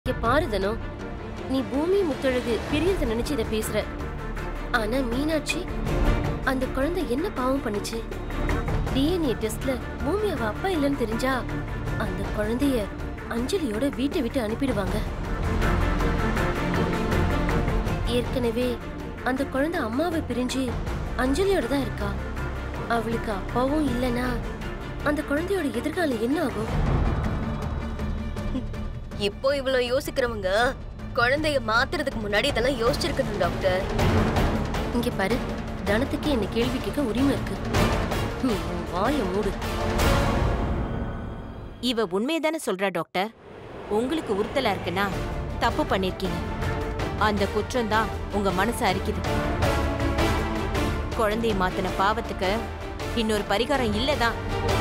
இங்க பாரு தனோ நீ பூமி முத்தழகு பிரியறத நினைச்சு இத பேசுற ஆனா மீனாட்சி அந்த குழந்தை என்ன பாவம் பண்ணுச்சு டிஎன்ஏ டெஸ்ட்ல பூமி அவ அப்பா இல்லைன்னு தெரிஞ்சா அந்த குழந்தைய அஞ்சலியோட வீட்டை விட்டு அனுப்பிடுவாங்க ஏற்கனவே அந்த குழந்தை அம்மாவை பிரிஞ்சு அஞ்சலியோட தான் இருக்கா அவளுக்கு அப்பாவும் இல்லனா அந்த குழந்தையோட எதிர்காலம் என்ன ஆகும் இப்போ இவ்வளவு யோசிக்கிறவங்க குழந்தைய மாத்துறதுக்கு முன்னாடி இதெல்லாம் யோசிச்சிருக்கணும் டாக்டர் இங்க பாரு தனத்துக்கு என்ன கேள்வி கேட்க உரிமை இருக்கு நீ உன் வாயை மூடு இவ உண்மையதானே சொல்றா டாக்டர் உங்களுக்கு உறுத்தலா இருக்குன்னா தப்பு பண்ணிருக்கீங்க அந்த குற்றம் தான் உங்க மனசு அரிக்குது குழந்தைய மாத்தின பாவத்துக்கு இன்னொரு பரிகாரம் இல்லதான்